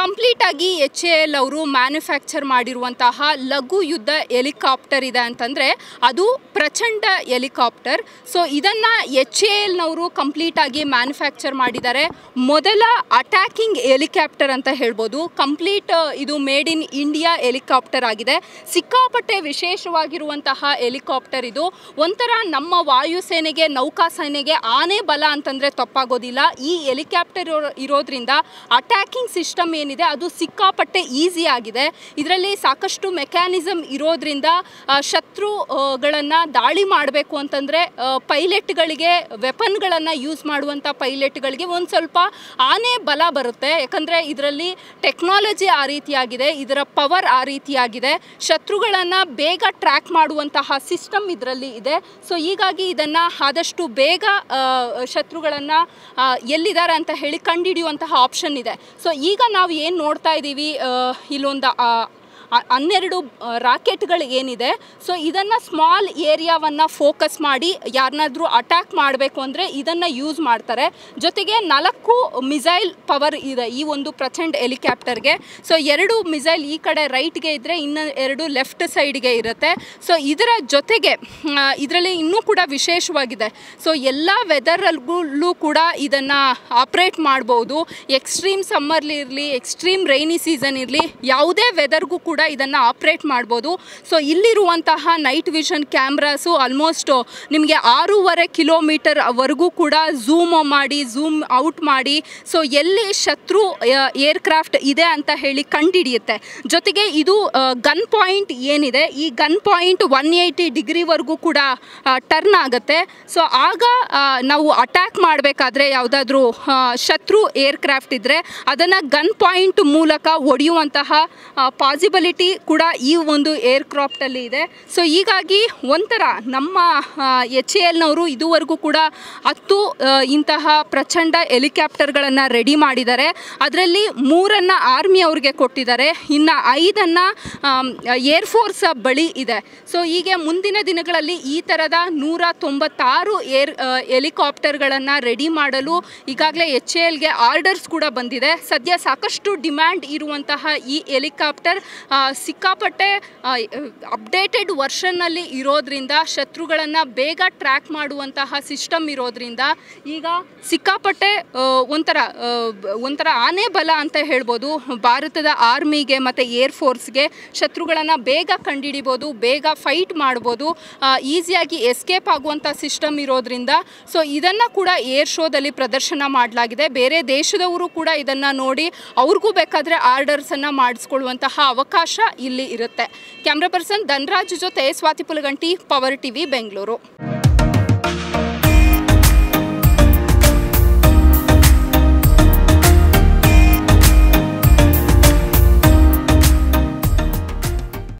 complete ಆಗಿ H A L ಅವರು manufacture ಮಾಡಿರುವಂತಹ ಲಘು ಯುದ್ಧ ಹೆಲಿಕಾಪ್ಟರ್ ಇದೆ ಅಂತಂದರೆ ಅದು ಪ್ರಚಂಡ ಹೆಲಿಕಾಪ್ಟರ್ ಸೊ ಇದನ್ನು ಎಚ್ ಎ ಎಲ್ನವರು ಕಂಪ್ಲೀಟ್ ಆಗಿ ಮ್ಯಾನುಫ್ಯಾಕ್ಚರ್ ಮಾಡಿದ್ದಾರೆ ಮೊದಲ ಅಟ್ಯಾಕಿಂಗ್ ಹೆಲಿಕಾಪ್ಟರ್ ಅಂತ ಹೇಳ್ಬೋದು ಕಂಪ್ಲೀಟ್ ಇದು ಮೇಡ್ ಇನ್ ಇಂಡಿಯಾ ಹೆಲಿಕಾಪ್ಟರ್ ಆಗಿದೆ ಸಿಕ್ಕಾಪಟ್ಟೆ ವಿಶೇಷವಾಗಿರುವಂತಹ ಹೆಲಿಕಾಪ್ಟರ್ ಇದು ಒಂಥರ ನಮ್ಮ ವಾಯುಸೇನೆಗೆ ನೌಕಾಸೇನೆಗೆ ಆನೆ ಬಲ ಅಂತಂದರೆ ತಪ್ಪಾಗೋದಿಲ್ಲ ಈ ಹೆಲಿಕಾಪ್ಟರ್ ಇರೋದ್ರಿಂದ ಅಟ್ಯಾಕಿಂಗ್ ಸಿಸ್ಟಮ್ ಏನಿದೆ ಅದು ಸಿಕ್ಕಾಪಟ್ಟೆ ಈಸಿ ಆಗಿದೆ ಇದರಲ್ಲಿ ಸಾಕಷ್ಟು ಮೆಕ್ಯಾನಿಸಮ್ ಇರೋದ್ರಿಂದ ಆ, ಶತ್ರುಗಳನ್ನು ದಾಳಿ ಮಾಡಬೇಕು ಅಂತಂದರೆ ಪೈಲಟ್ಗಳಿಗೆ ವೆಪನ್ಗಳನ್ನು ಯೂಸ್ ಮಾಡುವಂಥ ಪೈಲಟ್ಗಳಿಗೆ ಒಂದು ಸ್ವಲ್ಪ ಆನೆ ಬಲ ಬರುತ್ತೆ ಯಾಕಂದರೆ ಇದರಲ್ಲಿ ಟೆಕ್ನಾಲಜಿ ಆ ರೀತಿಯಾಗಿದೆ ಇದರ ಪವರ್ ಆ ರೀತಿಯಾಗಿದೆ ಶತ್ರುಗಳನ್ನು ಬೇಗ ಟ್ರ್ಯಾಕ್ ಮಾಡುವಂತಹ ಸಿಸ್ಟಮ್ ಇದರಲ್ಲಿ ಇದೆ ಸೊ ಹೀಗಾಗಿ ಇದನ್ನು ಆದಷ್ಟು ಬೇಗ ಶತ್ರುಗಳನ್ನು ಎಲ್ಲಿದ್ದಾರೆ ಅಂತ ಹೇಳಿ ಕಂಡುಹಿಡಿಯುವಂತಹ ಆಪ್ಷನ್ ಇದೆ ಸೊ ಈಗ ನಾವು ಏನು ನೋಡ್ತಾ ಇದ್ದೀವಿ ಆ, ಇಲ್ಲೊಂದು ಆ, ಆ- ಹನ್ನೆರಡು ರಾಕೆಟ್ಗಳು ಏನಿದೆ ಸೊ ಇದನ್ನು ಸ್ಮಾಲ್ ಏರಿಯಾವನ್ನು ಫೋಕಸ್ ಮಾಡಿ ಯಾರನ್ನಾದ್ರೂ ಅಟ್ಯಾಕ್ ಮಾಡಬೇಕು ಅಂದರೆ ಇದನ್ನು ಯೂಸ್ ಮಾಡ್ತಾರೆ ಜೊತೆಗೆ ನಾಲ್ಕು ಮಿಸೈಲ್ ಪವರ್ ಇದೆ ಈ ಒಂದು ಪ್ರಚಂಡ್ ಹೆಲಿಕಾಪ್ಟರ್ಗೆ ಸೊ ಎರಡು ಮಿಸೈಲ್ ಈ ಕಡೆ ರೈಟ್ಗೆ ಇದ್ದರೆ ಇನ್ನು ಎರಡು ಲೆಫ್ಟ್ ಸೈಡ್ಗೆ ಇರುತ್ತೆ ಸೊ ಇದರ ಜೊತೆಗೆ ಇದರಲ್ಲಿ ಇನ್ನೂ ಕೂಡ ವಿಶೇಷವಾಗಿದೆ ಸೊ ಎಲ್ಲ ವೆದರಲ್ಲೂ ಕೂಡ ಇದನ್ನು ಆಪ್ರೇಟ್ ಮಾಡ್ಬೋದು ಎಕ್ಸ್ಟ್ರೀಮ್ ಸಮ್ಮರ್ಲಿ ಇರಲಿ ಎಕ್ಸ್ಟ್ರೀಮ್ ರೈನಿ ಸೀಸನ್ ಇರಲಿ ಯಾವುದೇ ವೆದರ್ಗೂ ಕೂಡ ಇದನ್ನು ಆಪ್ರೇಟ್ ಮಾಡ್ಬೋದು ಸೊ ಇಲ್ಲಿರುವಂತಹ ನೈಟ್ ವಿಷನ್ ಕ್ಯಾಮ್ರಾಸು ಆಲ್ಮೋಸ್ಟ್ ನಿಮಗೆ ಆರೂವರೆ ಕಿಲೋಮೀಟರ್ ವರೆಗೂ ಕೂಡ ಝೂಮ್ ಮಾಡಿ ಝೂಮ್ ಔಟ್ ಮಾಡಿ ಸೊ ಎಲ್ಲಿ ಶತ್ರು ಏರ್ಕ್ರಾಫ್ಟ್ ಇದೆ ಅಂತ ಹೇಳಿ ಕಂಡುಹಿಡಿಯುತ್ತೆ ಜೊತೆಗೆ ಇದು ಗನ್ ಪಾಯಿಂಟ್ ಏನಿದೆ ಈ ಗನ್ ಪಾಯಿಂಟ್ ಒನ್ ಏಯ್ಟಿ ಡಿಗ್ರಿವರೆಗೂ ಕೂಡ ಟರ್ನ್ ಆಗುತ್ತೆ ಸೊ ಆಗ ಆ, ನಾವು ಅಟ್ಯಾಕ್ ಮಾಡಬೇಕಾದ್ರೆ ಯಾವುದಾದ್ರೂ ಶತ್ರು ಏರ್ಕ್ರಾಫ್ಟ್ ಇದ್ದರೆ ಅದನ್ನು ಗನ್ ಪಾಯಿಂಟ್ ಮೂಲಕ ಒಡೆಯುವಂತಹ ಪಾಸಿಬಿಲಿಟಿ ಕೂಡ ಈ ಒಂದು ಏರ್ಕ್ರಾಫ್ಟಲ್ಲಿ ಇದೆ ಸೊ ಹೀಗಾಗಿ ಒಂಥರ ನಮ್ಮ ಎಚ್ ಎ ಎಲ್ನವರು ಇದುವರೆಗೂ ಕೂಡ ಹತ್ತು ಆ, ಇಂತಹ ಪ್ರಚಂಡ ಹೆಲಿಕಾಪ್ಟರ್ಗಳನ್ನು ರೆಡಿ ಮಾಡಿದ್ದಾರೆ ಅದರಲ್ಲಿ ಮೂರನ್ನು ಆರ್ಮಿ ಅವ್ರಿಗೆ ಕೊಟ್ಟಿದ್ದಾರೆ ಇನ್ನು ಐದನ್ನು ಏರ್ಫೋರ್ಸ್ ಬಳಿ ಇದೆ ಸೊ ಹೀಗೆ ಮುಂದಿನ ದಿನಗಳಲ್ಲಿ ಈ ಥರದ ನೂರ ತೊಂಬತ್ತಾರು ಏರ್ ಹೆಲಿಕಾಪ್ಟರ್ಗಳನ್ನು ರೆಡಿ ಮಾಡಲು ಈಗಾಗಲೇ ಎಚ್ ಎ ಎಲ್ಗೆ ಆರ್ಡರ್ಸ್ ಕೂಡ ಬಂದಿದೆ ಸದ್ಯ ಸಾಕಷ್ಟು ಡಿಮ್ಯಾಂಡ್ ಇರುವಂತಹ ಈ ಹೆಲಿಕಾಪ್ಟರ್ ಆ, ಸಿಕ್ಕಾಪಟ್ಟೆ ಅಪ್ಡೇಟೆಡ್ ವರ್ಷನ್ನಲ್ಲಿ ಇರೋದ್ರಿಂದ ಶತ್ರುಗಳನ್ನು ಬೇಗ ಟ್ರ್ಯಾಕ್ ಮಾಡುವಂತಹ ಸಿಸ್ಟಮ್ ಇರೋದ್ರಿಂದ ಈಗ ಸಿಕ್ಕಾಪಟ್ಟೆ ಆ, ಒಂಥರ ಆ, ಬ- ಒಂಥರ ಆನೆ ಬಲ ಅಂತ ಹೇಳ್ಬೋದು ಭಾರತದ ಆರ್ಮಿಗೆ ಮತ್ತು ಏರ್ ಫೋರ್ಸ್ಗೆ ಶತ್ರುಗಳನ್ನು ಬೇಗ ಕಂಡುಹಿಡಿಬೋದು ಬೇಗ ಫೈಟ್ ಮಾಡ್ಬೋದು ಈಸಿಯಾಗಿ ಎಸ್ಕೇಪ್ ಆಗುವಂಥ ಸಿಸ್ಟಮ್ ಇರೋದ್ರಿಂದ ಸೊ ಇದನ್ನು ಕೂಡ ಏರ್ ಶೋದಲ್ಲಿ ಪ್ರದರ್ಶನ ಮಾಡಲಾಗಿದೆ ಬೇರೆ ದೇಶದವರು ಕೂಡ ಇದನ್ನು ನೋಡಿ ಅವ್ರಿಗೂ ಬೇಕಾದರೆ ಆರ್ಡರ್ಸನ್ನು ಮಾಡಿಸ್ಕೊಳ್ಳುವಂತಹ ಅವಕಾಶ ಇಲ್ಲಿ ಇರುತ್ತೆ ಕ್ಯಾಮ್ರಾ ಪರ್ಸನ್ ಧನ್ರಾಜ್ ಜೊತೆ ಸ್ವಾತಿ ಪುಲಗಂಟಿ ಪವರ್ ಟಿವಿ ಬೆಂಗಳೂರು